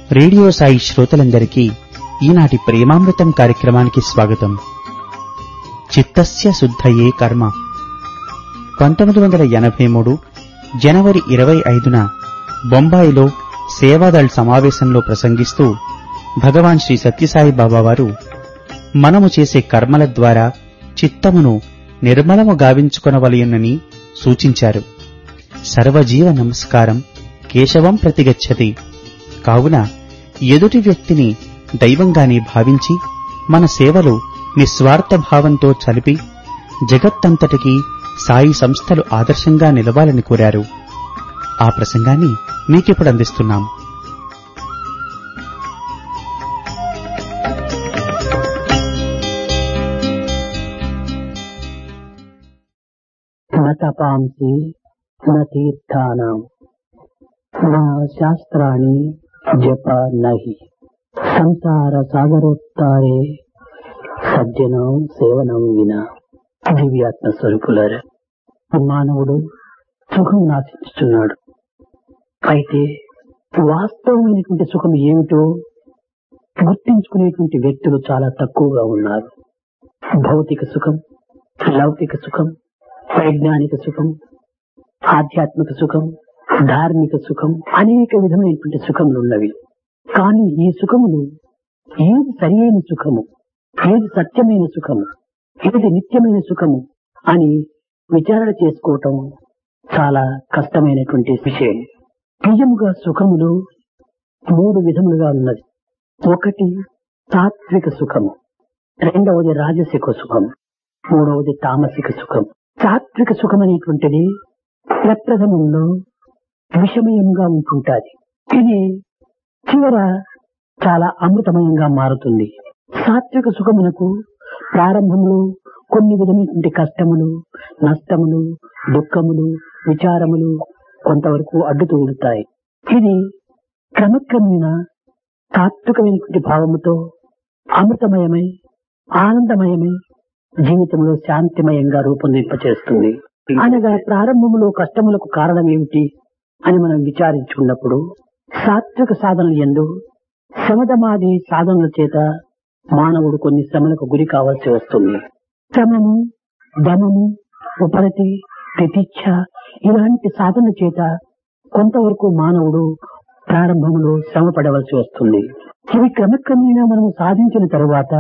radio Sai శ్రోతలందరికీ ఈనాటి ప్రేమామృతం కార్యక్రమానికి స్వాగతం చిత్తస్య శుద్ధయే కర్మ పంతొమ్మిది వందల ఎనభై మూడు జనవరి ఇరవై ఐదున బొంబాయిలో సేవాదళ్ సమావేశంలో ప్రసంగిస్తూ భగవాన్ శ్రీ సత్యసాయి బాబా వారు మనము చేసే కర్మల ద్వారా చిత్తమును నిర్మలము గావించుకొనవలయునని సూచించారు సర్వజీవ నమస్కారం కేశవం ప్రతిగచ్చతి కావున ఎదుటి వ్యక్తిని దైవంగానే భావించి మన సేవలు నిస్వార్థ భావంతో చలిపి జగత్తంతటికీ సాయి సంస్థలు ఆదర్శంగా నిలవాలని కోరారు ఆ ప్రసంగాన్ని మీకిప్పుడు అందిస్తున్నాం न तपांसि न तीर्थानाम् न శాస్త్రాణి జప నహి సంసార సాగరోత్తారే సజ్జనం సేవనం విన దివ్యాత్మ స్వరూపులారా మానవుడు సుఖం నాశిస్తున్నాడు అయితే వాస్తవమైనటువంటి సుఖం ఏమిటో గుర్తించుకునేటువంటి వ్యక్తులు చాలా తక్కువగా ఉన్నారు భౌతిక సుఖం లౌకిక సుఖం వైజ్ఞానిక సుఖం ఆధ్యాత్మిక సుఖం ధార్మిక సుఖం అనేక విధమైనటువంటి సుఖములు ఉన్నవి కానీ ఈ సుఖములు ఏది సరియైన సుఖము ఏది సత్యమైన సుఖము ఏది నిత్యమైన సుఖము అని విచారణ చేసుకోవటం చాలా కష్టమైనటువంటి విషయం నిజముగా సుఖములు మూడు విధములుగా ఉన్నది ఒకటి తాత్విక సుఖము రెండవది రాజసిక సుఖం మూడవది తామసిక సుఖం సాత్విక సుఖం అనేటువంటిది ప్రప్రథమంలో విషమయంగా ఉంటుంటాది ఇది చివర చాలా అమృతమయంగా మారుతుంది సాత్విక సుఖమునకు ప్రారంభంలో కొన్ని విధమైనటువంటి కష్టములు నష్టములు దుఃఖములు విచారములు కొంతవరకు అడ్డు తగులుతాయి ఇది క్రమక్రమేణా తాత్వికమైనటువంటి భావముతో అమృతమయమై ఆనందమయమై జీవితంలో శాంతిమయంగా రూపొందింపచేస్తుంది అనగా ప్రారంభంలో కష్టములకు కారణం ఏమిటి అని మనం విచారించుకున్నప్పుడు సాత్విక సాధనలు ఎందు శమదమాది సాధనల చేత మానవుడు కొన్ని శ్రమలకు గురి కావాల్సి వస్తుంది శ్రమము దమము ఉపరతి ప్రతీక్ష ఇలాంటి సాధన చేత కొంతవరకు మానవుడు ప్రారంభంలో శ్రమ పడవలసి వస్తుంది ఇవి క్రమక్రమేణా మనము సాధించిన తరువాత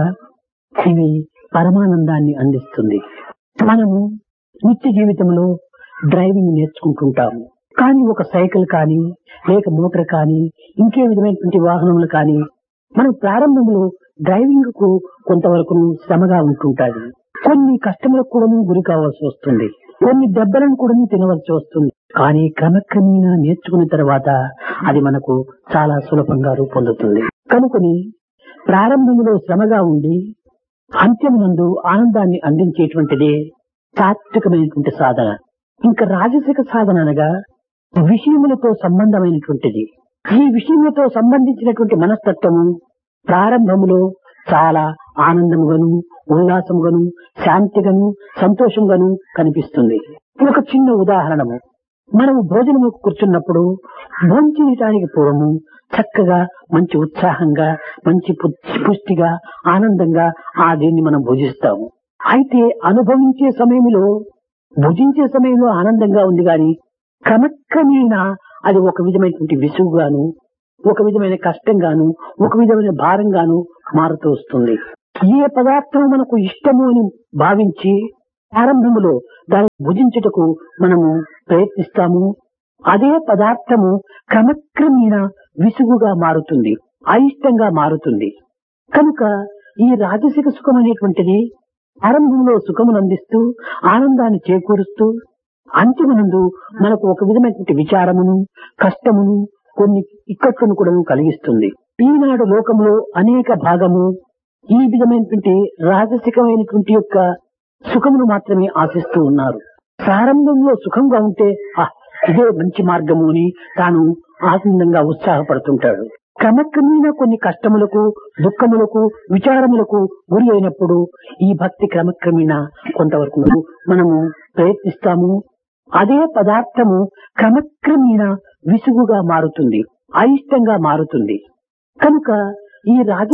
ఇవి పరమానందాన్ని అందిస్తుంది మనము నిత్య జీవితంలో డ్రైవింగ్ నేర్చుకుంటుంటాము కానీ ఒక సైకిల్ కానీ లేక మోటార్ కానీ ఇంకే విధమైనటువంటి వాహనములు కానీ మనం ప్రారంభంలో డ్రైవింగ్ కు కొంతవరకు శ్రమగా ఉంటుంటాది కొన్ని కష్టములకు కూడా గురి కావాల్సి వస్తుంది కొన్ని దెబ్బలను కూడా తినవలసి వస్తుంది కానీ క్రమక్రమేణా నేర్చుకున్న తర్వాత అది మనకు చాలా సులభంగా రూపొందుతుంది కనుకొని ప్రారంభంలో శ్రమగా ఉండి అంత్యమునందు ఆనందాన్ని అందించేటువంటిదే తాత్వికమైనటువంటి సాధన ఇంకా రాజసిక సాధన అనగా విషయములతో సంబంధమైనటువంటిది ఈ విషయములతో సంబంధించినటువంటి మనస్తత్వము ప్రారంభములో చాలా ఆనందముగాను ఉల్లాసముగాను శాంతిగాను సంతోషంగాను కనిపిస్తుంది ఒక చిన్న ఉదాహరణము మనము భోజనముకు కూర్చున్నప్పుడు భోంచేయటానికి పూర్వము చక్కగా మంచి ఉత్సాహంగా మంచి పుష్టిగా ఆనందంగా ఆ దీన్ని మనం భుజిస్తాము అయితే అనుభవించే సమయంలో భుజించే సమయంలో ఆనందంగా ఉంది గాని క్రమక్రమేణా అది ఒక విధమైనటువంటి విసుగుగాను ఒక విధమైన కష్టంగాను ఒక విధమైన భారంగాను మారుతూ వస్తుంది ఏ పదార్థం మనకు ఇష్టము అని భావించి ప్రారంభములో దాన్ని భుజించుటకు మనము ప్రయత్నిస్తాము అదే పదార్థము క్రమక్రమేణా విసుగుగా మారుతుంది అయిష్టంగా మారుతుంది కనుక ఈ రాజసిక సుఖం అనేటువంటిది ఆరంభంలో సుఖమును అందిస్తూ ఆనందాన్ని చేకూరుస్తూ అంతిమనందు మనకు ఒక విధమైనటువంటి విచారమును కష్టమును కొన్ని ఇక్కట్లను కూడా కలిగిస్తుంది ఈనాడు లోకంలో అనేక భాగము ఈ విధమైనటువంటి రాజసికమైనటువంటి యొక్క సుఖమును మాత్రమే ఆశిస్తూ ఉన్నారు ప్రారంభంలో సుఖంగా ఉంటే ఇదే మంచి మార్గము అని తాను ఆనందంగా ఉత్సాహపడుతుంటాడు క్రమక్రమేణా కొన్ని కష్టములకు దుఃఖములకు విచారములకు గురి అయినప్పుడు ఈ భక్తి క్రమక్రమేణా కొంతవరకు మనము ప్రయత్నిస్తాము అదే పదార్థము క్రమక్రమేణా విసుగుగా మారుతుంది అయిష్టంగా మారుతుంది కనుక ఈ రాగి